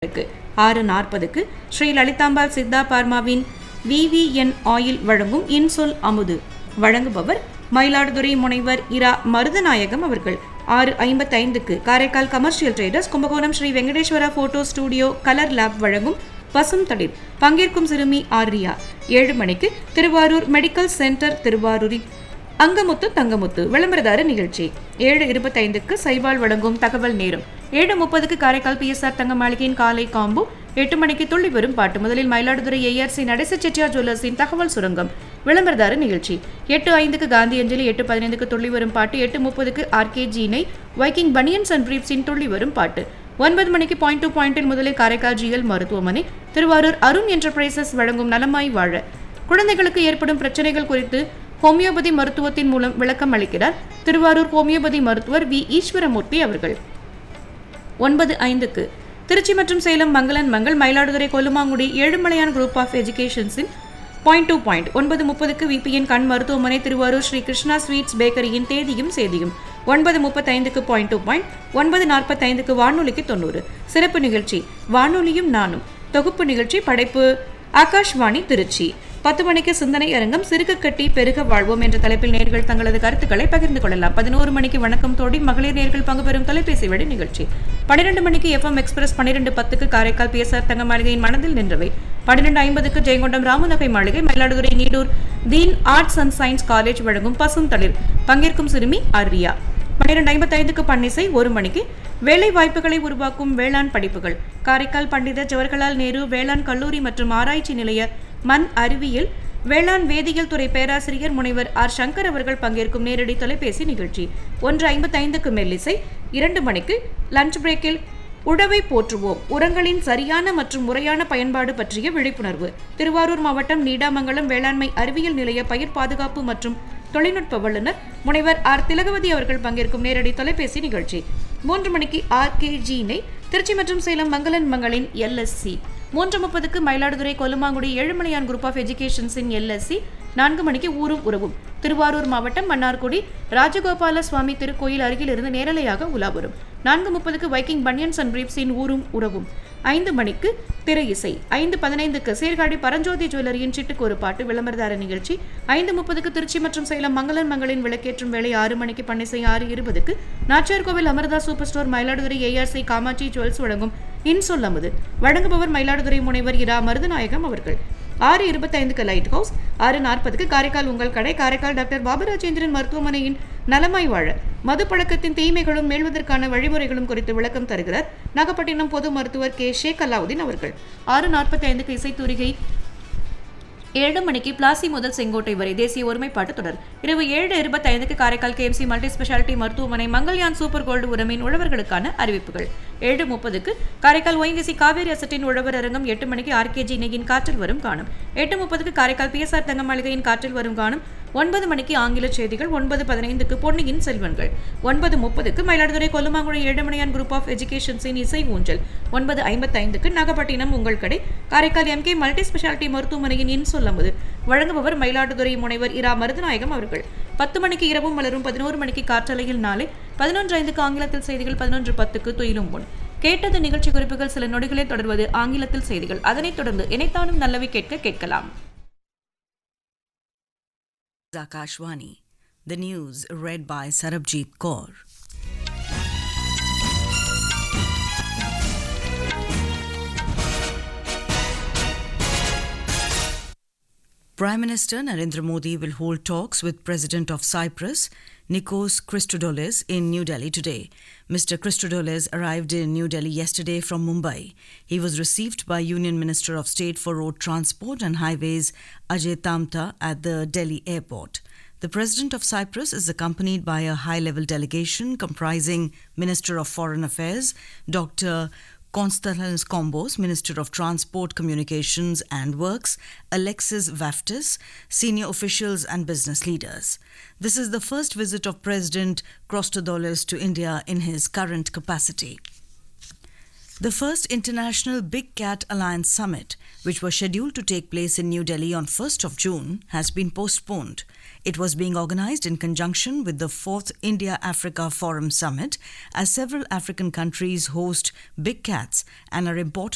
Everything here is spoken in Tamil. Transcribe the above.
க்கு ஆறு நாற்பதுக்கு ஸ்ரீ லலிதாம்பாள் சித்தா பார்மாவின் விவிஎன் ஆயில் வழங்கும் இன்சொல் அமுது வழங்குபவர் மயிலாடுதுறை முனைவர் இரா மருதநாயகம் அவர்கள் ஆறு ஐம்பத்தைந்துக்கு Karaikal commercial traders Kumbakonam Sri Venkateswara photo studio colour lab வழங்கும் பசும் தளிர் பங்கேற்கும் சிறுமி ஆர்ரியா ஏழு மணிக்கு திருவாரூர் மெடிக்கல் சென்டர் திருவாரூரில் அங்கமுத்து தங்கமுத்து விளம்பரதார நிகழ்ச்சி ஏழு இருபத்தைந்துக்கு சைபால் வழங்கும் தகவல் நேரம் ஏழு முப்பதுக்கு காரைக்கால் பிஎஸ்ஆர் தங்க மாளிகையின் காலை காம்போ எட்டு மணிக்கு துள்ளி வரும் பாட்டு முதலில் மயிலாடுதுறை ஏஆர்சி நடேச செட்டியார் ஜுவல்லர்ஸின் தகவல் சுரங்கம் விளம்பரதார நிகழ்ச்சி எட்டு ஐந்துக்கு காந்தி அஞ்சலி எட்டு பதினைந்துக்கு துள்ளி வரும் பாட்டு எட்டு முப்பதுக்கு ஆர்கே ஜீனை வைக்கிங் பனியன்ஸ் அண்ட் பிரீப்ஸின் துள்ளி வரும் பாட்டு ஒன்பது மணிக்கு பாயிண்ட் டு பாயிண்டில் முதலில் காரைக்கால் ஜிஎல் மருத்துவமனை திருவாரூர் அருண் என்டர்பிரைசஸ் வழங்கும் நலமாய் வாழ குழந்தைகளுக்கு ஏற்படும் பிரச்சனைகள் குறித்து ஹோமியோபதி மருத்துவத்தின் மூலம் விளக்கம் அளிக்கிறார் திருவாரூர் ஹோமியோபதி மருத்துவர் வி ஈஸ்வரமூர்த்தி அவர்கள் ஒன்பது ஐந்துக்கு திருச்சி மற்றும் சேலம் மங்களன் மங்கள் மயிலாடுதுறை கொல்லுமாங்குடி ஏழுமலையான் குரூப் ஆஃப் எஜுகேஷன்ஸின் பாயிண்ட் டூ பாயிண்ட் ஒன்பது முப்பதுக்கு விபிஎன் கண் மருத்துவமனை திருவாரூர் ஸ்ரீ கிருஷ்ணா ஸ்வீட்ஸ் பேக்கரியின் தேதியும் சேதியும் ஒன்பது முப்பத்தைந்துக்கு பாயிண்ட் டூ பாயிண்ட் ஒன்பது நாற்பத்தைந்துக்கு வானொலிக்கு தொண்ணூறு சிறப்பு நிகழ்ச்சி வானொலியும் நானும் தொகுப்பு நிகழ்ச்சி படைப்பு ஆகாஷ்வாணி திருச்சி பத்து மணிக்கு சிந்தனை அரங்கம் சிறுக கட்டி பெருக வாழ்வோம் என்ற தலைப்பில் நேர்கள் தங்களது கருத்துக்களை பகிர்ந்து கொள்ளலாம் பதினோரு மணிக்கு வணக்கம் தோடி மகளிர் நேர்கள் பங்கு பெறும் தொலைபேசி வழி நிகழ்ச்சி பன்னிரண்டு மணிக்கு எஃப்எம் எக்ஸ்பிரஸ் பன்னிரண்டு பத்துக்கு காரைக்கால் பிஎஸ்ஆர் தங்க மாளிகையின் மனதில் நின்றவை பன்னிரண்டு ஐம்பதுக்கு Jayankondam Ramanagai Maligai Mayiladuthurai Needur Deen arts and science college வழங்கும் பசும் தளிர் பங்கேற்கும் சிறுமி ஆர்ரியா பன்னிரண்டு ஐம்பத்தைந்துக்கு பன்னிசை ஒரு மணிக்கு வேலை வாய்ப்புகளை உருவாக்கும் வேளாண் படிப்புகள் காரைக்கால் பண்டித ஜவஹர்லால் நேரு வேளாண் கல்லூரி மற்றும் ஆராய்ச்சி நிலைய மண் அறிவியல் வேளாண் வேதியியல் துறை பேராசிரியர் முனைவர் ஆர் சங்கர் அவர்கள் பங்கேற்கும் நேரடி தொலைபேசி நிகழ்ச்சி ஒன்று ஐம்பத்தைந்துக்கு மெல்லிசை இரண்டு மணிக்கு லஞ்ச் பிரேக்கில் உழவை போற்றுவோம் உரங்களின் சரியான மற்றும் முறையான பயன்பாடு பற்றிய விழிப்புணர்வு திருவாரூர் மாவட்டம் நீடாமங்கலம் வேளாண்மை அறிவியல் நிலைய பயிர் பாதுகாப்பு மற்றும் தொழில்நுட்ப வல்லுநர் முனைவர் ஆர் திலகவதி அவர்கள் பங்கேற்கும் நேரடி தொலைபேசி நிகழ்ச்சி மூன்று மணிக்கு ஆர் கே ஜீனை திருச்சி மற்றும் சேலம் மங்களன் மங்களின் எல்எஸ்சி மூன்று முப்பதுக்கு மயிலாடுதுறை கொல்லுமாங்குடி ஏழுமலையான் குரூப் ஆஃப் எஜுகேஷன்ஸின் எல்எஸ்சி நான்கு மணிக்கு ஊரும் உறவும் திருவாரூர் மாவட்டம் மன்னார்குடி ராஜகோபால சுவாமி திருக்கோயில் அருகில் இருந்து நேரலையாக உலா வரும் நான்கு முப்பதுக்கு வைக்கிங் பனியன்ஸ் அண்ட் பிரீப்ஸின் ஊரும் உறவும் ஐந்து மணிக்கு திரை இசை ஐந்து பதினைந்துக்கு சீர்காழி பரஞ்சோதி ஜுவல்லரியின் சிட்டுக்கு ஒரு பாட்டு விளம்பரதார நிகழ்ச்சி ஐந்து முப்பதுக்கு திருச்சி மற்றும் சேலம் மங்களன் மங்களின் விளக்கேற்றும் வேலை ஆறு மணிக்கு பன்னிசை ஆறு இருபதுக்கு Nachiyar Kovil Amirtha super store Mayiladuthurai ARC Kamatchi jewels வழங்கும் இன்சொல் அமுது வழங்குபவர் மயிலாடுதுறை முனைவர் இரா மருதநாயகம் அவர்கள் ஆறு இருபத்தைந்துக்கு லைட் ஹவுஸ் ஆறு நாற்பதுக்கு காரைக்கால் உங்கள் கடை காரைக்கால் டாக்டர் பாபராஜேந்திரன் மருத்துவமனையின் நலமாய் வாழ மது பழக்கத்தின் தீமைகளும் மேல்வதற்கான வழிமுறைகளும் குறித்து விளக்கம் தருகிறார் நாகப்பட்டினம் பொது மருத்துவர் கே ஷேக் அலாவுதீன் அவர்கள் ஆறு நாற்பத்தி ஐந்துக்கு இசைத்தூரிகை ஏழு மணிக்கு பிளாசி முதல் செங்கோட்டை வரை தேசிய ஒருமைப்பாட்டு தொடர் இரவு ஏழு இருபத்தைந்துக்கு காரைக்கால் கேஎம்சி மல்டி ஸ்பெஷாலிட்டி மருத்துவமனை மங்கள்யான் சூப்பர் கோல்டு உரமின் உழவர்களுக்கான அறிவிப்புகள் ஏழு முப்பதுக்கு காரைக்கால் ஒய்ந்திசி காவேரி அசட்டின் உழவர் அரங்கம் எட்டு மணிக்கு ஆர்கேஜி இணையின் காற்றில் வரும் காணும் எட்டு முப்பதுக்கு காரைக்கால் பிஎஸ்ஆர் தங்க மாளிகையின் காற்றில் வரும் காணும் ஒன்பது மணிக்கு ஆங்கில செய்திகள் ஒன்பது பதினைந்துக்கு பொன்னியின் செல்வன்கள் ஒன்பது முப்பதுக்கு மயிலாடுதுறை கொல்லுமாங்குடி ஏழுமலையான் குரூப் ஆஃப் எஜுகேஷன்ஸின் இசை ஊஞ்சல் ஒன்பது ஐம்பத்தைந்துக்கு நாகப்பட்டினம் உங்கள் கடை காரைக்கால் எம்கே மல்டி ஸ்பெஷாலிட்டி மருத்துவமனையின் இன்சொல் அமுது வழங்குபவர் மயிலாடுதுறை முனைவர் இரா மருதநாயகம் அவர்கள் பத்து மணிக்கு இரவும் மலரும் பதினோரு மணிக்கு காற்றலையில் நாளை பதினொன்று ஐந்துக்கு ஆங்கிலத்தில் செய்திகள் பதினொன்று பத்துக்கு துயிலும் முன் கேட்டது நிகழ்ச்சி குறிப்புகள் சில நொடிகளில் தொடர்வது ஆங்கிலத்தில் செய்திகள் அதனைத் தொடர்ந்து இணைத்தானும் நல்லவை கேட்க கேட்கலாம் Zakashwani. The news read by Sarabjit Kaur. Prime Minister Narendra Modi will hold talks with President of Cyprus, Nikos Christodoulos, in New Delhi today. Mr. Christodoulos arrived in New Delhi yesterday from Mumbai. He was received by Union Minister of State for Road Transport and Highways Ajay Tamta at the Delhi airport. The President of Cyprus is accompanied by a high level delegation comprising Minister of Foreign Affairs, Dr. Konstantinos Kombos, Minister of Transport, Communications and Works, Alexis Vaftis, senior officials and business leaders. This is the first visit of President Christodoulos to India in his current capacity. The first International Big Cat Alliance Summit, which was scheduled to take place in New Delhi on 1st of June, has been postponed. It was being organized in conjunction with the 4th India Africa Forum Summit, as several African countries host big cats and are important